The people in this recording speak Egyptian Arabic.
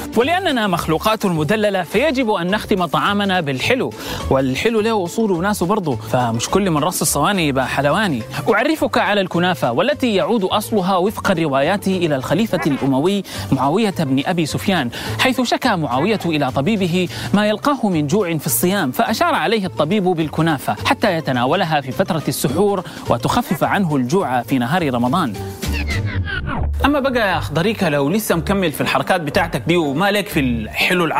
ولأننا مخلوقات مدللة فيجب أن نختم طعامنا بالحلو والحلو له أصول وناس برضه فمش كل من رص الصواني يبقى حلواني أعرفك على الكنافة والتي يعود أصلها وفق الروايات إلى الخليفة الأموي معاوية بن أبي سفيان حيث شكى معاوية إلى طبيبه ما يلقاه من جوع في الصيام فأشار عليه الطبيب بالكنافة حتى يتناولها في فترة السحور وتخفف عنه الجوع في نهار رمضان اما بقى يا اخضريكا لو لسه مكمل في الحركات بتاعتك دي وما لك في الحلو